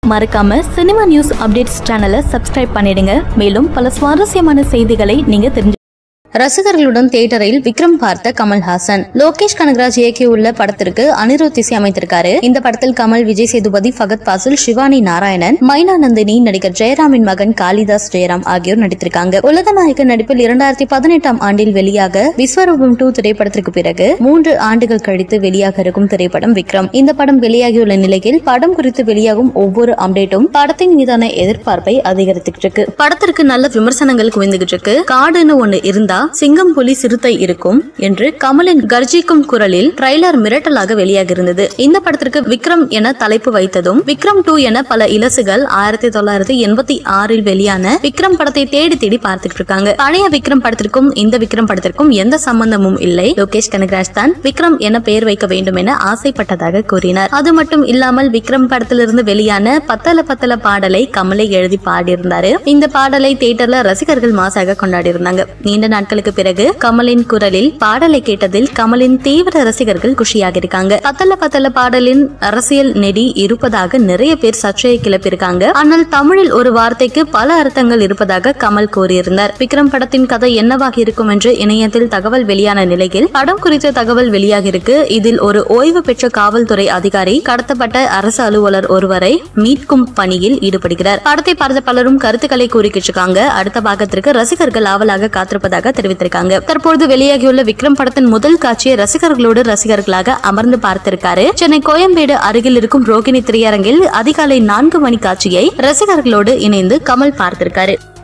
மறக்காம cinema news updates சேனலை subscribe பண்ணிடுங்க மேலும் பல சுவாரஸ்யமான செய்திகளை நீங்க தெரிஞ்சு ரசிகர்களுடன் தியேட்டரில் விக்ரம் பார்த்த கமல்ஹாசன் லோகேஷ் கனகராஜ் இயக்கியுள்ள படத்திற்கு அனிருத் இசை அமைத்திருக்காரு இந்த படத்தில் கமல் விஜய் சேதுபதி ஃபகத் பாசில் சிவானி நாராயணன் மைனா நந்தினி நடிகர் ஜெயராமின் மகன் காளிதாஸ் ஜெயராம் ஆகியோர் நடித்திருக்காங்க உலகநாயகன் நடிப்பில் இரண்டாயிரத்தி பதினெட்டாம் ஆண்டில் வெளியாக விஸ்வரூபம் டூ திரைப்படத்திற்கு பிறகு மூன்று ஆண்டுகள் கழித்து வெளியாக இருக்கும் திரைப்படம் விக்ரம் இந்த படம் வெளியாகியுள்ள நிலையில் படம் குறித்து வெளியாகும் ஒவ்வொரு அப்டேட்டும் படத்தின் மீதான எதிர்பார்ப்பை அதிகரித்துக்கிட்டு இருக்கு படத்திற்கு நல்ல விமர்சனங்கள் குவிந்துகிட்டு இருக்கு காடுன்னு ஒண்ணு இருந்தா சிங்கம் புலி சிறுத்தை இருக்கும் என்று கமலின் கர்ஜிக்கும் குரலில் ட்ரைலர் மிரட்டலாக வெளியாகி இருந்தது இந்த படத்திற்கு விக்ரம் என தலைப்பு வைத்ததும் விக்ரம் டூ என பல இலசுகள் ஆயிரத்தி தொள்ளாயிரத்தி எண்பத்தி ஆறில் வெளியான விக்ரம் படத்தை தேடி தேடி பார்த்துட்டு இருக்காங்க பழைய விக்ரம் படத்திற்கும் இந்த விக்ரம் படத்திற்கும் எந்த சம்பந்தமும் இல்லை லோகேஷ் கனகராஜ் தான் விக்ரம் என பெயர் வைக்க வேண்டும் என ஆசைப்பட்டதாக கூறினார் அது மட்டும் இல்லாமல் விக்ரம் படத்திலிருந்து வெளியான பத்தல பத்தல பாடலை கமலை எழுதி பாடியிருந்தாரு இந்த பாடலை தியேட்டர்ல ரசிகர்கள் மாசாக கொண்டாடி இருந்தாங்க நீண்ட நாட்களுக்கு பிறகு கமலின் குரலில் பாடலை கேட்டதில் கமலின் தீவிர ரசிகர்கள் குஷியாக இருக்காங்க பத்தல பத்தல பாடலின் அரசியல் நெடி இருப்பதாக நிறைய பேர் சர்ச்சையை கிளப்பியிருக்காங்க ஆனால் தமிழில் ஒரு வார்த்தைக்கு பல அர்த்தங்கள் இருப்பதாக கமல் கூறியிருந்தார் விக்ரம் படத்தின் கதை என்னவாக இருக்கும் என்று இணையத்தில் தகவல் வெளியான நிலையில் படம் குறித்த தகவல் வெளியாகி இருக்கு இதில் ஒரு ஓய்வு பெற்ற காவல்துறை அதிகாரி கடத்தப்பட்ட அரசு அலுவலர் ஒருவரை மீட்கும் பணியில் ஈடுபடுகிறார் படத்தை பார்த்த பலரும் கருத்துக்களை கூறிக்கிட்டு இருக்காங்க அடுத்த பாகத்திற்கு ரசிகர்கள் ஆவலாக காத்திருப்பதாக தெரிவித்திருக்காங்க தற்போது வெளியாகியுள்ள விக்ரம் படத்தின் முதல் காட்சியை ரசிகர்களோடு ரசிகர்களாக அமர்ந்து பார்த்திருக்காரு சென்னை கோயம்பேடு அருகில் இருக்கும் ரோகிணி திரையரங்கில் அதிகாலை நான்கு மணி காட்சியை ரசிகர்களோடு இணைந்து கமல் பார்த்திருக்காரு